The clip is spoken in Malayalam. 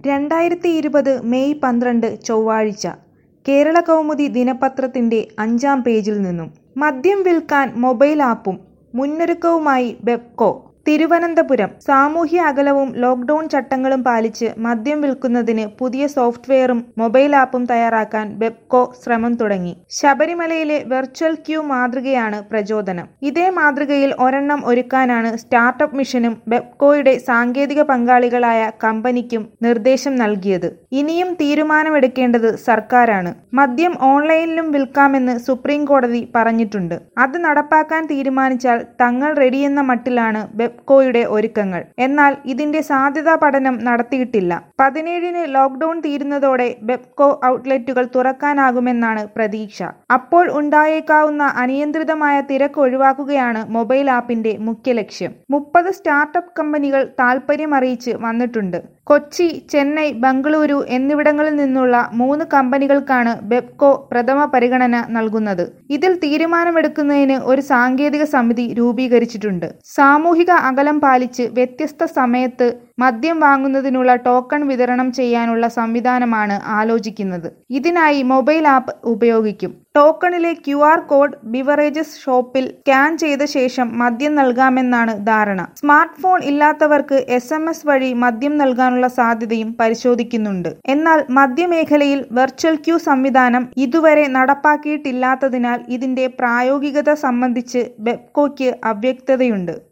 രണ്ടായിരത്തി ഇരുപത് മെയ് പന്ത്രണ്ട് ചൊവ്വാഴ്ച കേരളകൗമുദി ദിനപത്രത്തിന്റെ അഞ്ചാം പേജിൽ നിന്നും മദ്യം വിൽക്കാൻ മൊബൈൽ ആപ്പും മുന്നൊരുക്കവുമായി ബെപ്കോ തിരുവനന്തപുരം സാമൂഹ്യ അകലവും ലോക്ഡൌൺ ചട്ടങ്ങളും പാലിച്ച് മദ്യം വിൽക്കുന്നതിന് പുതിയ സോഫ്റ്റ്വെയറും മൊബൈൽ ആപ്പും തയ്യാറാക്കാൻ ബെപ്കോ ശ്രമം തുടങ്ങി ശബരിമലയിലെ വെർച്വൽ ക്യൂ മാതൃകയാണ് പ്രചോദനം ഇതേ മാതൃകയിൽ ഒരെണ്ണം ഒരുക്കാനാണ് സ്റ്റാർട്ടപ്പ് മിഷനും ബെപ്കോയുടെ സാങ്കേതിക പങ്കാളികളായ കമ്പനിക്കും നിർദ്ദേശം നൽകിയത് ഇനിയും തീരുമാനമെടുക്കേണ്ടത് സർക്കാരാണ് മദ്യം ഓൺലൈനിലും വിൽക്കാമെന്ന് സുപ്രീം കോടതി പറഞ്ഞിട്ടുണ്ട് അത് നടപ്പാക്കാൻ തീരുമാനിച്ചാൽ തങ്ങൾ റെഡിയെന്ന മട്ടിലാണ് ബെപ്കോയുടെ ഒരുക്കങ്ങൾ എന്നാൽ ഇതിന്റെ സാധ്യതാ പഠനം നടത്തിയിട്ടില്ല പതിനേഴിന് ലോക്ഡൌൺ തീരുന്നതോടെ ബെപ്കോ ഔട്ട്ലെറ്റുകൾ തുറക്കാനാകുമെന്നാണ് പ്രതീക്ഷ അപ്പോൾ ഉണ്ടായേക്കാവുന്ന അനിയന്ത്രിതമായ തിരക്ക് ഒഴിവാക്കുകയാണ് മൊബൈൽ ആപ്പിന്റെ മുഖ്യ ലക്ഷ്യം മുപ്പത് സ്റ്റാർട്ടപ്പ് കമ്പനികൾ താൽപര്യമറിയിച്ച് വന്നിട്ടുണ്ട് കൊച്ചി ചെന്നൈ ബംഗളൂരു എന്നിവിടങ്ങളിൽ നിന്നുള്ള മൂന്ന് കമ്പനികൾക്കാണ് ബെപ്കോ പ്രഥമ പരിഗണന നൽകുന്നത് ഇതിൽ തീരുമാനമെടുക്കുന്നതിന് ഒരു സാങ്കേതിക സമിതി രൂപീകരിച്ചിട്ടുണ്ട് സാമൂഹിക അകലം പാലിച്ച് വ്യത്യസ്ത സമയത്ത് മദ്യം വാങ്ങുന്നതിനുള്ള ടോക്കൺ വിതരണം ചെയ്യാനുള്ള സംവിധാനമാണ് ആലോചിക്കുന്നത് ഇതിനായി മൊബൈൽ ആപ്പ് ഉപയോഗിക്കും ടോക്കണിലെ ക്യു ആർ കോഡ് ബിവറേജസ് ഷോപ്പിൽ സ്കാൻ ചെയ്ത ശേഷം മദ്യം നൽകാമെന്നാണ് ധാരണ സ്മാർട്ട് ഫോൺ ഇല്ലാത്തവർക്ക് എസ് എം എസ് വഴി മദ്യം നൽകാനുള്ള സാധ്യതയും പരിശോധിക്കുന്നുണ്ട് എന്നാൽ മദ്യമേഖലയിൽ വെർച്വൽ ക്യൂ സംവിധാനം ഇതുവരെ നടപ്പാക്കിയിട്ടില്ലാത്തതിനാൽ ഇതിന്റെ പ്രായോഗികത സംബന്ധിച്ച് ബെപ്കോയ്ക്ക് അവ്യക്തതയുണ്ട്